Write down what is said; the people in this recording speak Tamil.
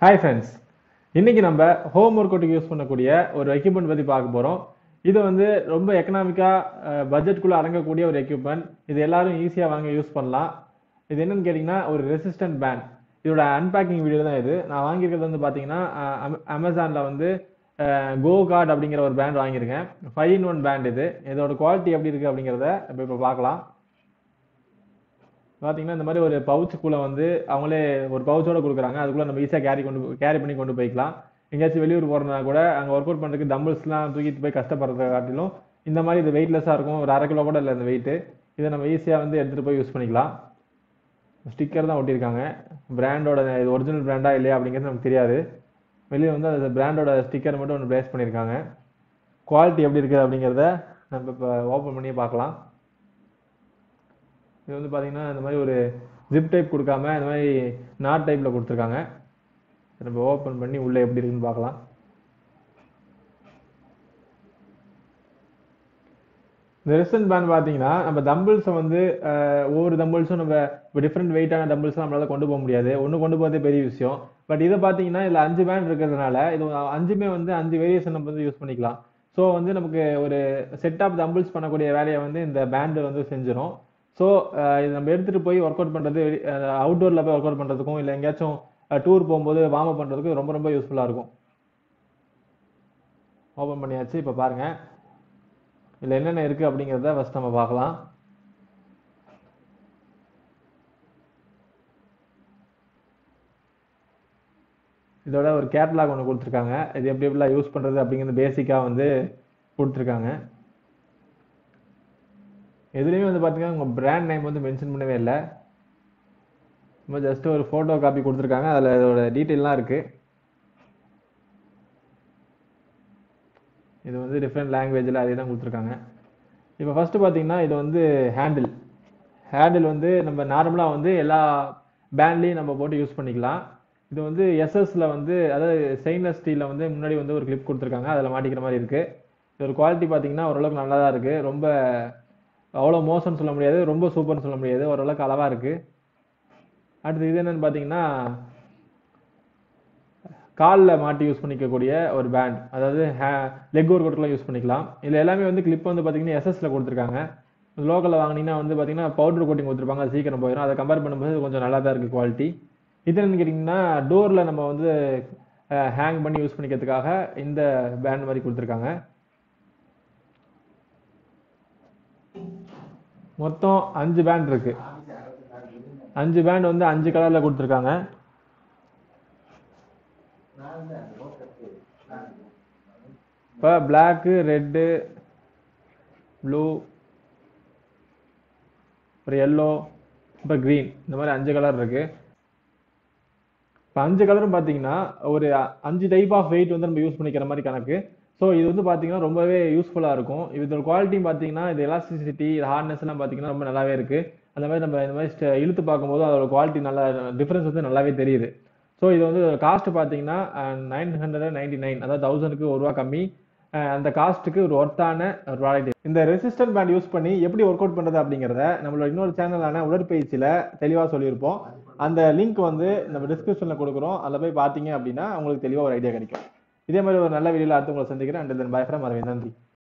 ஹாய் ஃப்ரெண்ட்ஸ் இன்னைக்கு நம்ம ஹோம் ஒர்க் அவுட்டுக்கு யூஸ் பண்ணக்கூடிய ஒரு எக்யூப்மெண்ட் பற்றி பார்க்க போகிறோம் இது வந்து ரொம்ப எக்கனாமிக்காக பட்ஜெட்குள்ளே அடங்கக்கூடிய ஒரு எக்யூப்மெண்ட் இது எல்லாரும் ஈஸியாக வாங்க யூஸ் பண்ணலாம் இது என்னன்னு கேட்டிங்கன்னா ஒரு ரெசிஸ்டன்ட் பேண்ட் இதோட அன்பேக்கிங் வீடியோ தான் இது நான் வாங்கியிருக்கிறது வந்து பார்த்தீங்கன்னா அமேசானில் வந்து கோ கார்ட் அப்படிங்கிற ஒரு பேண்ட் வாங்கியிருக்கேன் ஃபைவ் இன் ஒன் பேண்ட் இது இதோட குவாலிட்டி எப்படி இருக்குது அப்படிங்கிறத இப்போ இப்போ பார்க்கலாம் பார்த்தீங்கன்னா இந்த மாதிரி ஒரு பவுச்சுக்குள்ளே வந்து அவங்களே ஒரு பவுச்சோட கொடுக்குறாங்க அதுக்குள்ளே நம்ம ஈஸியாக கேரி கொண்டு கேரி பண்ணி கொண்டு போய்க்கலாம் எங்கேயாச்சும் வெளியூர் போகிறதுனா கூட அங்கே ஒர்க் அவுட் பண்ணுறதுக்கு டம்பிள்ஸ்லாம் தூக்கிட்டு போய் கஷ்டப்படுறத காட்டிலும் இந்த மாதிரி இது வெயிட்லெஸ்ஸாக இருக்கும் ஒரு அரை கிலோ கூட இல்லை இந்த வெயிட்டு இதை நம்ம ஈஸியாக வந்து எடுத்துகிட்டு போய் யூஸ் பண்ணிக்கலாம் ஸ்டிக்கர் தான் ஒட்டியிருக்காங்க பிராண்டோட இது ஒரிஜினல் பிராண்டா இல்லையா அப்படிங்கிறது நமக்கு தெரியாது வெளியே வந்து அந்த பிராண்டோட ஸ்டிக்கர் மட்டும் ஒன்று ப்ளேஸ் பண்ணியிருக்காங்க குவாலிட்டி எப்படி இருக்குது அப்படிங்கிறத நம்ம இப்போ ஓப்பன் பண்ணி பார்க்கலாம் இது வந்து பார்த்தீங்கன்னா இந்த மாதிரி ஒரு ஜிப் டைப் கொடுக்காம இந்த மாதிரி நாட் டைப்பில் கொடுத்துருக்காங்க நம்ம ஓப்பன் பண்ணி உள்ளே எப்படி இருக்குன்னு பார்க்கலாம் இந்த ரெசிஸ்டன்ட் பேண்ட் பார்த்தீங்கன்னா நம்ம தம்பிள்ஸை வந்து அஹ், ஒவ்வொரு தம்பிள்ஸும் நம்ம இப்போ டிஃப்ரெண்ட் வெயிட்டான தம்பிள்ஸ் நம்மளால கொண்டு போக முடியாது ஒன்று கொண்டு போகிறதே பெரிய விஷயம் பட் இதை பார்த்தீங்கன்னா இதில் அஞ்சு பேண்ட் இருக்கிறதுனால இது அஞ்சுமே வந்து அஞ்சு வேரியேஷன் நம்ம வந்து யூஸ் பண்ணிக்கலாம் ஸோ வந்து நமக்கு ஒரு செட் ஆஃப் தம்பிள்ஸ் பண்ணக்கூடிய வேலையை வந்து இந்த பேண்டு வந்து செஞ்சிடும் ஸோ இது நம்ம எடுத்துகிட்டு போய் ஒர்க் அவுட் பண்ணுறது அவுட்டோரில் போய் ஒர்க் அவுட் பண்ணுறதுக்கும் இல்லை எங்கேயாச்சும் டூர் போகும்போது வார்ம் அப் பண்ணுறதுக்கு ரொம்ப ரொம்ப யூஸ்ஃபுல்லாக இருக்கும் ஓப்பன் பண்ணியாச்சு இப்போ பாருங்கள் இதில் என்னென்ன இருக்குது அப்படிங்கிறத ஃபஸ்ட் நம்ம பார்க்கலாம் இதோட ஒரு கேட்லாக் ஒன்று கொடுத்துருக்காங்க இது எப்படி எப்படிலாம் யூஸ் பண்ணுறது அப்படிங்கிறது பேசிக்காக வந்து கொடுத்துருக்காங்க எதுலேயுமே வந்து பார்த்தீங்கன்னா உங்கள் பிராண்ட் நேம் வந்து மென்ஷன் பண்ணவே இல்லை சும்மா ஜஸ்ட் ஒரு ஃபோட்டோ காப்பி கொடுத்துருக்காங்க அதில் இதோட டீட்டெயிலாம் இருக்குது இது வந்து டிஃப்ரெண்ட் லாங்குவேஜில் அதே தான் கொடுத்துருக்காங்க இப்போ ஃபஸ்ட்டு பார்த்தீங்கன்னா இது வந்து ஹேண்டில் ஹேண்டில் வந்து நம்ம நார்மலாக வந்து எல்லா பேண்ட்லேயும் நம்ம போட்டு யூஸ் பண்ணிக்கலாம் இது வந்து எஸ்எஸ்ல வந்து அதாவது ஸ்டெயின்லெஸ் ஸ்டீலில் வந்து முன்னாடி வந்து ஒரு கிளிப் கொடுத்துருக்காங்க அதில் மாட்டிக்கிற மாதிரி இருக்குது இதோட குவாலிட்டி பார்த்தீங்கன்னா ஓரளவுக்கு நல்லா தான் இருக்குது ரொம்ப அவ்வளோ மோசம்னு சொல்ல முடியாது ரொம்ப சூப்பர்னு சொல்ல முடியாது ஓரளவுக்கு அளவாக இருக்குது அடுத்து இது என்னன்னு பார்த்தீங்கன்னா காலில் மாட்டி யூஸ் பண்ணிக்கக்கூடிய ஒரு பேண்ட் அதாவது ஹே லெக் ஒர்க் அவுட்லாம் யூஸ் பண்ணிக்கலாம் இதில் எல்லாமே வந்து கிளிப் வந்து பார்த்தீங்கன்னா எஸ்எஸ்ல கொடுத்துருக்காங்க லோக்கலில் வாங்கினீங்கன்னா வந்து பார்த்தீங்கன்னா பவுடர் கோட்டிங் கொடுத்துருப்பாங்க அது சீக்கிரம் போயிடும் அதை கம்பேர் பண்ணும்போது இது கொஞ்சம் நல்லா தான் இருக்குது குவாலிட்டி இது என்னன்னு கேட்டிங்கன்னா டோரில் நம்ம வந்து ஹேங் பண்ணி யூஸ் பண்ணிக்கிறதுக்காக இந்த பேண்ட் மாதிரி கொடுத்துருக்காங்க மொத்தம் அஞ்சு பேண்ட் இருக்கு அஞ்சு பேண்ட் வந்து அஞ்சு கலர்ல கொடுத்துருக்காங்க இப்போ பிளாக்கு ரெட்டு ப்ளூ அப்புறம் எல்லோ இப்போ க்ரீன் இந்த மாதிரி அஞ்சு கலர் இருக்கு இப்போ அஞ்சு கலரும் பார்த்தீங்கன்னா ஒரு அ- அஞ்சு டைப் ஆஃப் வெயிட் வந்து நம்ம யூஸ் பண்ணிக்கிற மாதிரி கணக்கு ஸோ இது வந்து பார்த்தீங்கன்னா ரொம்பவே யூஸ்ஃபுல்லாக இருக்கும் இதோட குவாலிட்டியும் பார்த்தீங்கன்னா இது எலாஸ்டிசிட்டி இது ஹார்ட்னஸ் எல்லாம் பார்த்தீங்கன்னா ரொம்ப நல்லாவே இருக்கு அந்த மாதிரி நம்ம இந்த மாதிரி ஸ்ட- இழுத்து பார்க்கும்போது அதோட குவாலிட்டி நல்லா டிஃப்ரென்ஸ் வந்து நல்லாவே தெரியுது ஸோ இது வந்து காஸ்ட் பார்த்தீங்கன்னா நைன் ஹண்ட்ரட் நைன்டி நைன் அதாவது தௌசண்ட்க்கு ஒரு ரூபா கம்மி அஹ் அந்த காஸ்ட்டுக்கு ஒரு ஒர்த்தான ஒரு ப்ராடக்ட் இந்த ரெசிஸ்டன்ட் பேண்ட் யூஸ் பண்ணி எப்படி ஒர்க் அவுட் பண்ணுறது அப்படிங்கிறத நம்மளோட இன்னொரு சேனலான உடற்பயிற்சியில் தெளிவாக சொல்லியிருப்போம் அந்த லிங்க் வந்து நம்ம டிஸ்கிரிப்ஷனில் கொடுக்குறோம் அதில் போய் பார்த்தீங்க அப்படின்னா உங்களுக்கு தெளிவாக ஒரு ஐடியா கிடைக்கும் இதே மாதிரி ஒரு நல்ல வீடியோவில் அடுத்து உங்களை சந்திக்கிறேன் and then bye from Aravind நன்றி